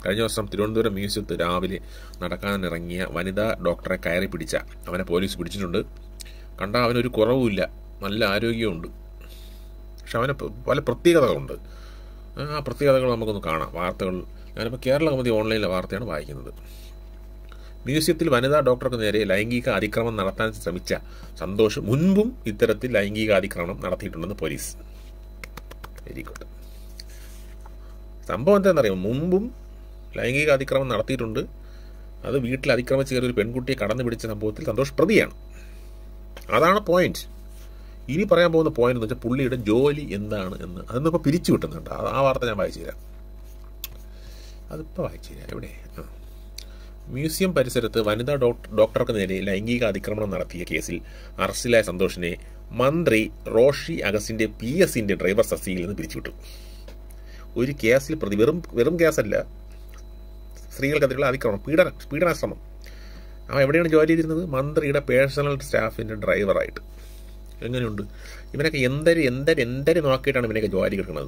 കഴിഞ്ഞ ദിവസം തിരുവനന്തപുരം മ്യൂസിയത്ത് രാവിലെ നടക്കാനിറങ്ങിയ വനിതാ ഡോക്ടറെ കയറി പിടിച്ച അവനെ പോലീസ് പിടിച്ചിട്ടുണ്ട് കണ്ട അവനൊരു കുറവുമില്ല നല്ല ആരോഗ്യമുണ്ട് പക്ഷെ അവന് പ- പല പ്രത്യേകതകളുണ്ട് ആ പ്രത്യേകതകൾ നമുക്കൊന്ന് കാണാം വാർത്തകൾ ഞാനിപ്പോൾ കേരള കൗമുദി ഓൺലൈനിലെ വാർത്തയാണ് വായിക്കുന്നത് മ്യൂസിയത്തിൽ വനിതാ ഡോക്ടർക്ക് നേരെ ലൈംഗിക അതിക്രമം നടത്താൻ ശ്രമിച്ച സന്തോഷ് മുൻപും ഇത്തരത്തിൽ ലൈംഗിക അതിക്രമണം നടത്തിയിട്ടുണ്ടെന്ന് പോലീസ് വെരി ഗുഡ് സംഭവം എന്താണെന്നറിയാം മുമ്പും ലൈംഗിക അതിക്രമം നടത്തിയിട്ടുണ്ട് അത് വീട്ടിൽ അതിക്രമിച്ച് കയറി ഒരു പെൺകുട്ടിയെ കടന്നു പിടിച്ച സംഭവത്തിൽ സന്തോഷ് പ്രതിയാണ് അതാണ് പോയിന്റ് ഇനി പറയാൻ പോകുന്ന പോയിന്റ് എന്ന് വെച്ചാൽ പുള്ളിയുടെ ജോലി എന്താണ് എന്ന് അതൊന്നിപ്പോൾ പിരിച്ചു കിട്ടുന്നുണ്ട് ആ- ആ വാർത്ത ഞാൻ വായിച്ചു തരാം അതിപ്പോൾ വായിച്ചു തരാം എവിടെ ആ. മ്യൂസിയം പരിസരത്ത് വനിതാ ഡോക്ടർ ഡോക്ടർക്ക് നേരെ ലൈംഗിക അതിക്രമണം നടത്തിയ കേസിൽ അറസ്റ്റിലായ സന്തോഷിനെ മന്ത്രി റോഷി അഗസ്റ്റിന്റെ പി എസിന്റെ ഡ്രൈവർ സസിയിൽ നിന്ന് പിരിച്ചുവിട്ടു ഒരു കേസിൽ പ്രതി വെറും വെറും കേസല്ല സ്ത്രീകൾക്കെതിരെയുള്ള അതിക്രമണം പീഡന പീഡനാശ്രമം അവൻ എവിടെയാണ് ജോലി ചെയ്തിരുന്നത് മന്ത്രിയുടെ പേഴ്സണൽ സ്റ്റാഫിന്റെ ഡ്രൈവറായിട്ട് എങ്ങനെയുണ്ട് ഇവനൊക്കെ എന്തര് എന്തര് എന്തര് നോക്കിയിട്ടാണ് ഇവനൊക്കെ ജോലി കിട്ടുന്നത്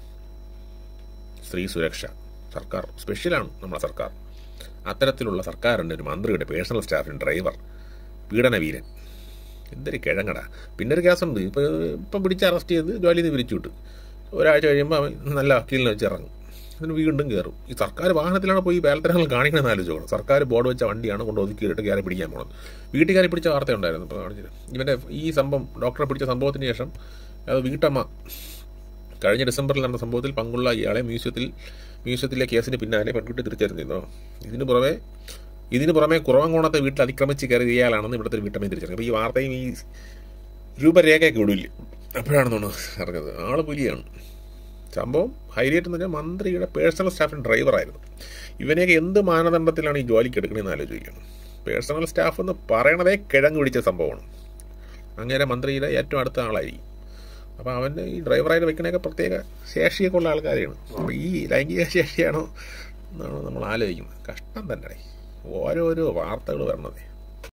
സ്ത്രീ സുരക്ഷ സർക്കാർ സ്പെഷ്യലാണ് നമ്മുടെ സർക്കാർ അത്തരത്തിലുള്ള സർക്കാരിൻ്റെ ഒരു മന്ത്രിയുടെ പേഴ്സണൽ സ്റ്റാഫിൻ്റെ ഡ്രൈവർ പീഡനവീരൻ എന്തൊരു കിഴങ്ങടാ പിന്നെ ഒരു കേസുണ്ട് ഇപ്പോൾ ഇപ്പം പിടിച്ച് അറസ്റ്റ് ചെയ്ത് ജോലിയിൽ നിന്ന് പിരിച്ചു വിട്ടു ഒരാഴ്ച കഴിയുമ്പോൾ അവൻ നല്ല വക്കീലിനെ വെച്ച് ഇറങ്ങും അതിന് വീണ്ടും കയറും ഈ സർക്കാർ വാഹനത്തിലാണ് പോയി ബാലത്തരങ്ങൾ കാണിക്കണമെന്ന് ആലോചിച്ചോണം സർക്കാർ ബോർഡ് വെച്ച വണ്ടിയാണ് കൊണ്ട് ഒതുക്കിയിട്ട് കയറി പിടിക്കാൻ പോണത് വീട്ടിൽ കയറി പിടിച്ച വാർത്ത ഉണ്ടായിരുന്നു ഇപ്പോൾ കാണിച്ചത് ഇവൻ്റെ ഈ സംഭവം ഡോക്ടറെ പിടിച്ച സംഭവത്തിന് ശേഷം അത് വീട്ടമ്മ കഴിഞ്ഞ ഡിസംബറിൽ നടന്ന സംഭവത്തിൽ പങ്കുള്ള ഇയാളെ മ്യൂസിയത്തിൽ മ്യൂസിയത്തിലെ കേസിന് പിന്നാലെ പെൺകുട്ടി തിരിച്ചറിഞ്ഞിരുന്നു ഇതിന് പുറമെ ഇതിന് പുറമെ കുറവങ്കോണത്തെ വീട്ടിൽ അതിക്രമിച്ച് കയറിയ ഇയാളാണെന്ന് ഇവിടുത്തെ ഒരു വീട്ടമ്മയെ തിരിച്ചറിഞ്ഞു അപ്പോൾ ഈ വാർത്തയും ഈ രൂപരേഖയൊക്കെ വിടില്ല അപ്പോഴാണ് തോന്നുന്നു ഇറങ്ങുന്നത് ആള് പുലിയാണ് സംഭവം ഹൈലൈറ്റ് എന്ന് പറഞ്ഞാൽ മന്ത്രിയുടെ പേഴ്സണൽ സ്റ്റാഫിൻ്റെ ഡ്രൈവറായിരുന്നു ഇവനെയൊക്കെ എന്ത് മാനദണ്ഡത്തിലാണ് ഈ ജോലിക്ക് എടുക്കണമെന്ന് ആലോചിക്കണം പേഴ്സണൽ സ്റ്റാഫ് എന്ന് പറയണതേ കിഴങ്ങ് പിടിച്ച സംഭവമാണ് അങ്ങനെ മന്ത്രിയുടെ ഏറ്റവും അടുത്ത ആളായിരിക്കും അപ്പോൾ അവൻ്റെ ഈ ഡ്രൈവറായിട്ട് വെക്കണയൊക്കെ പ്രത്യേക ശേഷിയൊക്കെ ഉള്ള ആൾക്കാരെയാണ് അപ്പോൾ ഈ ലൈംഗിക ശേഷിയാണോ എന്നാണ് നമ്മൾ ആലോചിക്കുന്നത് കഷ്ടം തന്നെ ഓരോരോ വാർത്തകൾ വരണതേ